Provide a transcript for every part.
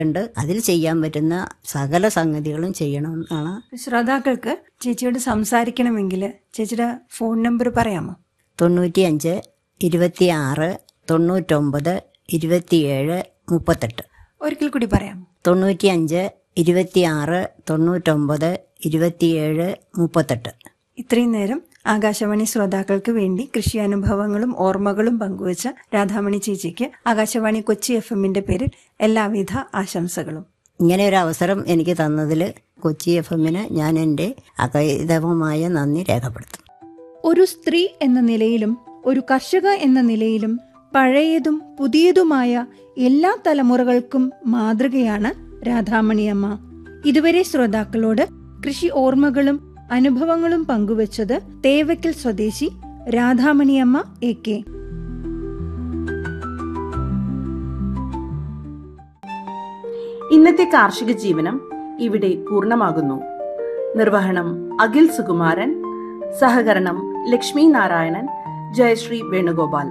ഉണ്ട് അതിൽ ചെയ്യാൻ പറ്റുന്ന സകല സംഗതികളും ചെയ്യണം എന്നാണ് ശ്രോതാക്കൾക്ക് ചേച്ചിയോട് സംസാരിക്കണമെങ്കിൽ ചേച്ചിയുടെ ഫോൺ നമ്പർ പറയാമോ തൊണ്ണൂറ്റി അഞ്ച് ഇരുപത്തി ആറ് തൊണ്ണൂറ്റൊമ്പത് ഇരുപത്തിയേഴ് മുപ്പത്തെട്ട് ഒരിക്കൽ കൂടി പറയാമോ തൊണ്ണൂറ്റി അഞ്ച് ഇരുപത്തി ആറ് തൊണ്ണൂറ്റൊമ്പത് ഇരുപത്തിയേഴ് മുപ്പത്തെട്ട് ഇത്രയും നേരം ആകാശവാണി ശ്രോതാക്കൾക്ക് വേണ്ടി കൃഷി അനുഭവങ്ങളും ഓർമ്മകളും പങ്കുവച്ച രാധാമണി ചേച്ചിക്ക് ആകാശവാണി കൊച്ചി എഫ് എമ്മിന്റെ പേരിൽ എല്ലാവിധ ആശംസകളും ഇങ്ങനെ ഒരു അവസരം എനിക്ക് തന്നതിൽ കൊച്ചി എഫ് എമ്മിന് ഞാൻ എൻ്റെ അകൈതവമായ നന്ദി രേഖപ്പെടുത്തും ഒരു സ്ത്രീ എന്ന നിലയിലും ഒരു കർഷക എന്ന നിലയിലും പഴയതും പുതിയതുമായ എല്ലാ തലമുറകൾക്കും മാതൃകയാണ് രാധാമണിയമ്മ ഇതുവരെ ശ്രോതാക്കളോട് കൃഷി ഓർമ്മകളും അനുഭവങ്ങളും പങ്കുവച്ചത് തേവയ്ക്കൽ സ്വദേശി രാധാമണിയമ്മ എ കെ ഇന്നത്തെ കാർഷിക ജീവനം ഇവിടെ പൂർണ്ണമാകുന്നു നിർവഹണം അഖിൽ സുകുമാരൻ സഹകരണം ലക്ഷ്മി നാരായണൻ ജയശ്രീ വേണുഗോപാൽ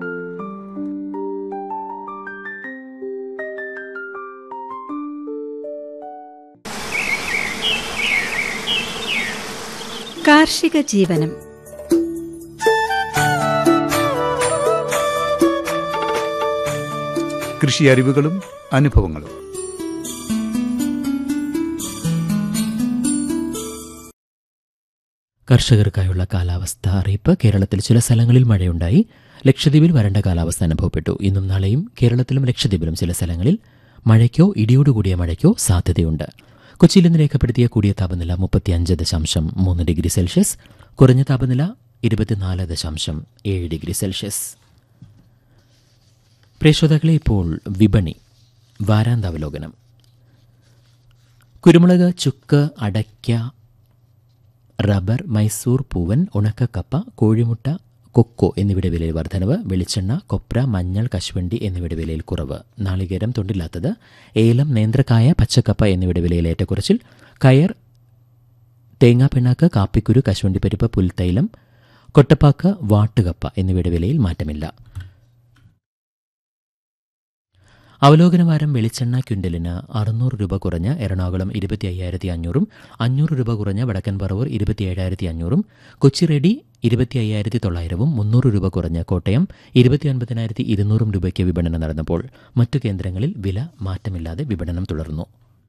കാർഷിക ജീവനം കൃഷി അറിവുകളും അനുഭവങ്ങളും കർഷകർക്കായുള്ള കാലാവസ്ഥ അറിയിപ്പ് കേരളത്തിൽ ചില സ്ഥലങ്ങളിൽ മഴയുണ്ടായി ലക്ഷദ്വീപിൽ വരണ്ട കാലാവസ്ഥ അനുഭവപ്പെട്ടു ഇന്നും നാളെയും കേരളത്തിലും ലക്ഷദ്വീപിലും ചില സ്ഥലങ്ങളിൽ മഴയ്ക്കോ ഇടിയോടുകൂടിയ മഴയ്ക്കോ സാധ്യതയുണ്ട് കൊച്ചിയിൽ ഇന്ന് രേഖപ്പെടുത്തിയ കൂടിയ താപനില മുപ്പത്തിയഞ്ച് ദശാംശം മൂന്ന് ഡിഗ്രി സെൽഷ്യസ് കുറഞ്ഞ താപനില ഇരുപത്തിനാല് ദശാംശം ഏഴ് ഡിഗ്രി സെൽഷ്യസ് പ്രേക്ഷതാക്കളെ ഇപ്പോൾ വിപണി വാരാന്താവലോകനം കുരുമുളക് ചുക്ക് അടയ്ക്ക റബ്ബർ മൈസൂർ പൂവൻ ഉണക്കക്കപ്പ കോഴിമുട്ട കൊക്കോ എന്നിവയുടെ വിലയിൽ വർധനവ് വെളിച്ചെണ്ണ കൊപ്ര മഞ്ഞൾ കശുവണ്ടി എന്നിവയുടെ വിലയിൽ കുറവ് നാളികേരം തൊണ്ടില്ലാത്തത് ഏലം നേന്ത്രക്കായ പച്ചക്കപ്പ എന്നിവയുടെ വിലയിൽ ഏറ്റക്കുറച്ചിൽ കയർ തേങ്ങാപ്പിണ്ണാക്ക് കാപ്പിക്കുരു കശുവണ്ടിപ്പരിപ്പ് പുൽത്തൈലം കൊട്ടപ്പാക്ക് വാട്ടുകപ്പ എന്നിവയുടെ വിലയിൽ മാറ്റമില്ല അവലോകനവാരം വെളിച്ചെണ്ണ ക്വിൻ്റലിന് അറുന്നൂറ് രൂപ കുറഞ്ഞ് എറണാകുളം ഇരുപത്തി അയ്യായിരത്തി അഞ്ഞൂറും അഞ്ഞൂറ് രൂപ കുറഞ്ഞ വടക്കൻ പറവൂർ ഇരുപത്തി ഏഴായിരത്തി അഞ്ഞൂറും കൊച്ചി റെഡി ഇരുപത്തി അയ്യായിരത്തി തൊള്ളായിരവും മുന്നൂറ് രൂപ കുറഞ്ഞ കോട്ടയം ഇരുപത്തി ഒൻപതിനായിരത്തി ഇരുന്നൂറും രൂപയ്ക്ക് വിപണനം നടന്നപ്പോൾ മറ്റു കേന്ദ്രങ്ങളിൽ വില മാറ്റമില്ലാതെ വിപണനം തുടർന്നു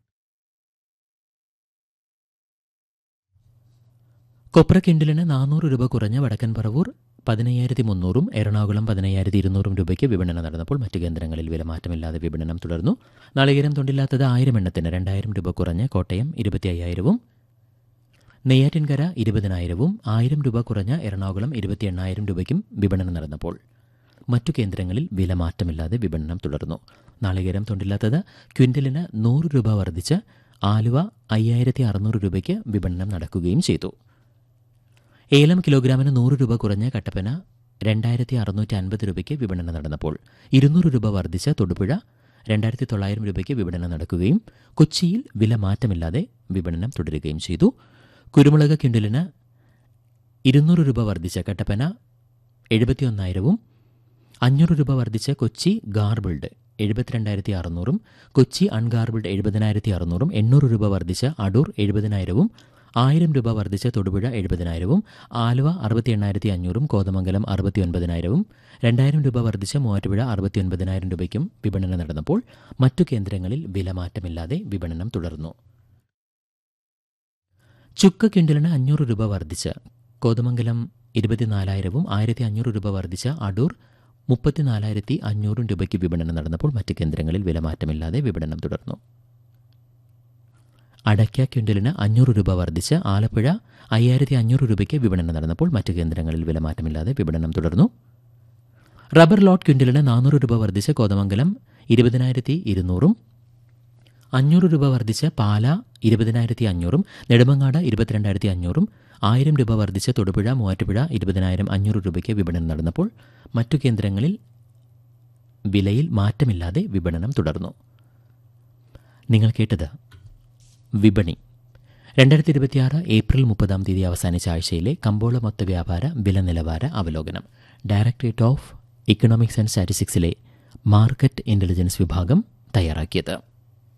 കൊപ്ര കിൻഡിലിന് നാനൂറ് രൂപ കുറഞ്ഞ വടക്കൻ പറവൂർ പതിനയ്യായിരത്തി മുന്നൂറും എറണാകുളം പതിനയ്യായിരത്തി ഇരുന്നൂറും രൂപയ്ക്ക് വിപണനം നടന്നപ്പോൾ മറ്റു കേന്ദ്രങ്ങളിൽ വില മാറ്റമില്ലാതെ വിപണനം തുടർന്നു നാളികേരം തൊണ്ടില്ലാത്തത് ആയിരം എണ്ണത്തിന് രണ്ടായിരം രൂപ കുറഞ്ഞ് കോട്ടയം ഇരുപത്തി അയ്യായിരവും നെയ്യാറ്റിൻകര ഇരുപതിനായിരവും ആയിരം രൂപ കുറഞ്ഞ എറണാകുളം ഇരുപത്തി എണ്ണായിരം രൂപയ്ക്കും വിപണനം നടന്നപ്പോൾ മറ്റു കേന്ദ്രങ്ങളിൽ വില മാറ്റമില്ലാതെ വിപണനം തുടർന്നു നാളികേരം തൊണ്ടില്ലാത്തത് ക്വിൻ്റലിന് നൂറ് രൂപ വർദ്ധിച്ച് ആലുവ അയ്യായിരത്തി അറുന്നൂറ് രൂപയ്ക്ക് വിപണനം നടക്കുകയും ചെയ്തു ഏലം കിലോഗ്രാമിന് നൂറ് രൂപ കുറഞ്ഞ കട്ടപ്പന രണ്ടായിരത്തി അറുന്നൂറ്റി അൻപത് രൂപയ്ക്ക് വിപണനം നടന്നപ്പോൾ ഇരുന്നൂറ് രൂപ വർദ്ധിച്ച തൊടുപുഴ രണ്ടായിരത്തി തൊള്ളായിരം രൂപയ്ക്ക് വിപണനം നടക്കുകയും കൊച്ചിയിൽ വില മാറ്റമില്ലാതെ വിപണനം തുടരുകയും ചെയ്തു കുരുമുളക് ക്വിൻ്റലിന് ഇരുന്നൂറ് രൂപ വർദ്ധിച്ച കട്ടപ്പന എഴുപത്തിയൊന്നായിരവും അഞ്ഞൂറ് രൂപ വർദ്ധിച്ച കൊച്ചി ഗാർബിൾഡ് എഴുപത്തിരണ്ടായിരത്തി അറുന്നൂറും കൊച്ചി അൺഗാർബിൾഡ് എഴുപതിനായിരത്തി അറുന്നൂറും എണ്ണൂറ് രൂപ വർദ്ധിച്ച അടൂർ എഴുപതിനായിരവും ആയിരം രൂപ വർദ്ധിച്ച തൊടുപുഴ എഴുപതിനായിരവും ആലുവ അറുപത്തി എണ്ണായിരത്തി അഞ്ഞൂറും കോതമംഗലം അറുപത്തി ഒൻപതിനായിരവും രണ്ടായിരം രൂപ വർദ്ധിച്ച മൂവാറ്റുപുഴ അറുപത്തി ഒൻപതിനായിരം രൂപയ്ക്കും വിപണനം നടന്നപ്പോൾ മറ്റു കേന്ദ്രങ്ങളിൽ വിലമാറ്റമില്ലാതെ വിപണനം തുടർന്നു ചുക്ക് കിണ്ടലിന് അഞ്ഞൂറ് രൂപ വർദ്ധിച്ച് കോതമംഗലം ഇരുപത്തിനാലായിരവും ആയിരത്തി അഞ്ഞൂറ് രൂപ വർദ്ധിച്ച അടൂർ മുപ്പത്തിനാലായിരത്തി അഞ്ഞൂറും രൂപയ്ക്ക് വിപണനം നടന്നപ്പോൾ മറ്റ് കേന്ദ്രങ്ങളിൽ വിലമാറ്റമില്ലാതെ വിപണനം തുടർന്നു അടയ്ക്ക ക്വിൻ്റലിന് അഞ്ഞൂറ് രൂപ വർദ്ധിച്ച് ആലപ്പുഴ അയ്യായിരത്തി അഞ്ഞൂറ് രൂപയ്ക്ക് വിപണനം നടന്നപ്പോൾ മറ്റ് കേന്ദ്രങ്ങളിൽ വിലമാറ്റമില്ലാതെ വിപണനം തുടർന്നു റബ്ബർ ലോട്ട് ക്വിൻ്റലിന് നാനൂറ് രൂപ വർദ്ധിച്ച് കോതമംഗലം ഇരുപതിനായിരത്തി ഇരുന്നൂറും അഞ്ഞൂറ് രൂപ വർദ്ധിച്ച് പാല ഇരുപതിനായിരത്തി അഞ്ഞൂറും നെടുമങ്ങാട് ഇരുപത്തിരണ്ടായിരത്തി അഞ്ഞൂറും ആയിരം രൂപ വർദ്ധിച്ച് തൊടുപുഴ മൂവാറ്റുപുഴ ഇരുപതിനായിരം അഞ്ഞൂറ് രൂപയ്ക്ക് വിപണനം നടന്നപ്പോൾ മറ്റു കേന്ദ്രങ്ങളിൽ വിലയിൽ മാറ്റമില്ലാതെ വിപണനം തുടർന്നു നിങ്ങൾ കേട്ടത് വിപണി രണ്ടായിരത്തി ഇരുപത്തിയാറ് ഏപ്രിൽ മുപ്പതാം തീയതി അവസാനിച്ച ആഴ്ചയിലെ കമ്പോള മൊത്ത വ്യാപാര വില നിലവാര അവലോകനം ഡയറക്ടറേറ്റ് ഓഫ് ഇക്കണോമിക്സ് ആൻഡ് സ്റ്റാറ്റിസ്റ്റിക്സിലെ മാർക്കറ്റ് ഇന്റലിജൻസ് വിഭാഗം തയ്യാറാക്കിയത്